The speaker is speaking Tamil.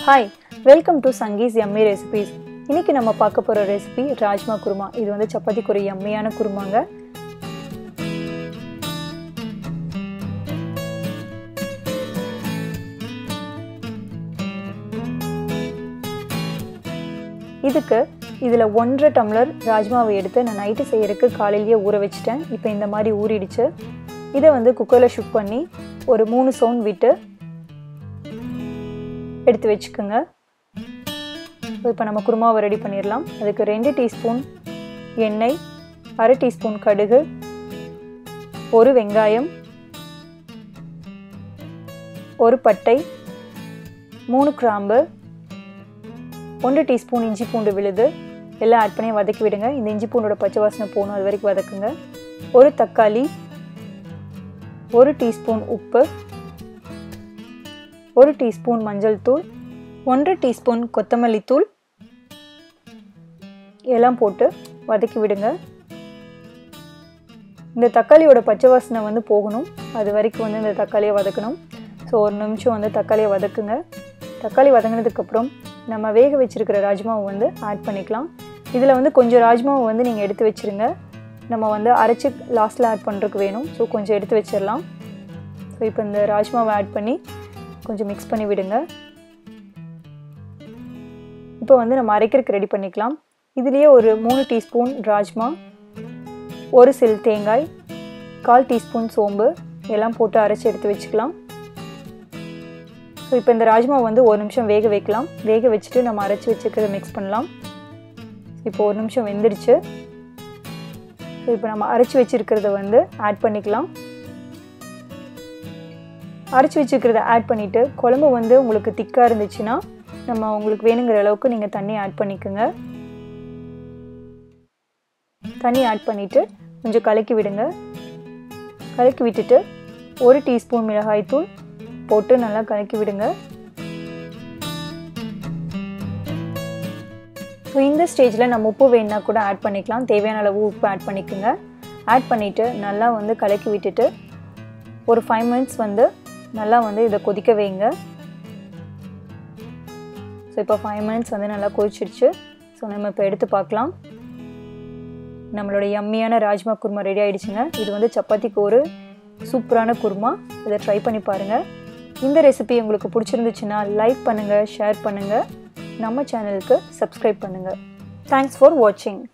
hi welcome to Sangee's yummy recipes இன்னைக்கு நம்ம பார்க்க போகிற ரெசிபி ராஜ்மா குருமா இது வந்து சப்பாத்திக்கு ஒரு எம்மியான குருமாங்க இதுக்கு இதில் ஒன்றரை டம்ளர் ராஜ்மாவை எடுத்து நான் நைட்டு செய்யறதுக்கு காலையிலேயே ஊற வச்சுட்டேன் இப்போ இந்த மாதிரி ஊறிடுச்சு இதை வந்து குக்கரில் ஷுக் பண்ணி ஒரு மூணு சவுண்ட் விட்டு எடுத்து வச்சுக்கோங்க இப்போ நம்ம குருமாவை ரெடி பண்ணிடலாம் அதுக்கு ரெண்டு டீஸ்பூன் எண்ணெய் அரை டீஸ்பூன் கடுகு ஒரு வெங்காயம் ஒரு பட்டை மூணு கிராம்பு ஒன்று டீஸ்பூன் இஞ்சி பூண்டு விழுது எல்லாம் ஆட் பண்ணி வதக்கி விடுங்க இந்த இஞ்சி பூண்டோட பச்சை வாசனை போகணும் அது வரைக்கும் வதக்குங்க ஒரு தக்காளி ஒரு டீஸ்பூன் உப்பு ஒரு டீஸ்பூன் மஞ்சள் தூள் ஒன்றரை டீஸ்பூன் கொத்தமல்லி தூள் எல்லாம் போட்டு வதக்கி விடுங்க இந்த தக்காளியோட பச்சை வாசனை வந்து போகணும் அது வரைக்கும் வந்து இந்த தக்காளியை வதக்கணும் ஸோ ஒரு நிமிஷம் வந்து தக்காளியை வதக்குங்க தக்காளி வதங்கினதுக்கப்புறம் நம்ம வேக வச்சுருக்கிற ராஜ்மாவை வந்து ஆட் பண்ணிக்கலாம் இதில் வந்து கொஞ்சம் ராஜ்மாவை வந்து நீங்கள் எடுத்து வச்சுருங்க நம்ம வந்து அரைச்சி லாஸ்ட்டில் ஆட் பண்ணுறதுக்கு வேணும் ஸோ கொஞ்சம் எடுத்து வச்சிடலாம் ஸோ இப்போ இந்த ராஜ்மாவை ஆட் பண்ணி கொஞ்சம் மிக்ஸ் பண்ணி விடுங்க இப்போ வந்து நம்ம அரைக்கிறதுக்கு ரெடி பண்ணிக்கலாம் இதுலேயே ஒரு மூணு டீஸ்பூன் ராஜ்மா ஒரு சில் தேங்காய் கால் டீஸ்பூன் சோம்பு எல்லாம் போட்டு அரைச்சி எடுத்து வச்சுக்கலாம் ஸோ இப்போ இந்த ராஜ்மா வந்து ஒரு நிமிஷம் வேக வைக்கலாம் வேக வச்சுட்டு நம்ம அரைச்சி வச்சுக்கிறத மிக்ஸ் பண்ணலாம் இப்போ ஒரு நிமிஷம் வெந்துடுச்சு ஸோ இப்போ நம்ம அரைச்சி வச்சுருக்கிறத வந்து ஆட் பண்ணிக்கலாம் அரைச்சி வச்சுக்கிறத ஆட் பண்ணிவிட்டு குழம்பு வந்து உங்களுக்கு திக்காக இருந்துச்சுன்னா நம்ம உங்களுக்கு வேணுங்கிற அளவுக்கு நீங்கள் தண்ணி ஆட் பண்ணிக்கோங்க தண்ணி ஆட் பண்ணிவிட்டு கொஞ்சம் கலக்கி விடுங்க கலக்கி விட்டுட்டு ஒரு டீஸ்பூன் மிளகாய் தூள் போட்டு நல்லா கலக்கி விடுங்க ஸோ இந்த ஸ்டேஜில் நம்ம உப்பு வேணுன்னா கூட ஆட் பண்ணிக்கலாம் தேவையான அளவு உப்பு ஆட் பண்ணிக்கோங்க ஆட் பண்ணிவிட்டு நல்லா வந்து கலக்கி விட்டுட்டு ஒரு ஃபைவ் மினிட்ஸ் வந்து நல்லா வந்து இதை கொதிக்க வைங்க ஸோ இப்போ ஃபைவ் மினிட்ஸ் வந்து நல்லா கொதிச்சிடுச்சு ஸோ நம்ம இப்போ எடுத்து பார்க்கலாம் நம்மளோட எம்மியான ராஜ்மா குருமா ரெடி ஆகிடுச்சுங்க இது வந்து சப்பாத்திக்கு ஒரு சூப்பரான குருமா இதை ட்ரை பண்ணி பாருங்கள் இந்த ரெசிபி உங்களுக்கு பிடிச்சிருந்துச்சுன்னா லைக் பண்ணுங்கள் ஷேர் பண்ணுங்கள் நம்ம சேனலுக்கு சப்ஸ்கிரைப் பண்ணுங்கள் தேங்க்ஸ் ஃபார் வாட்சிங்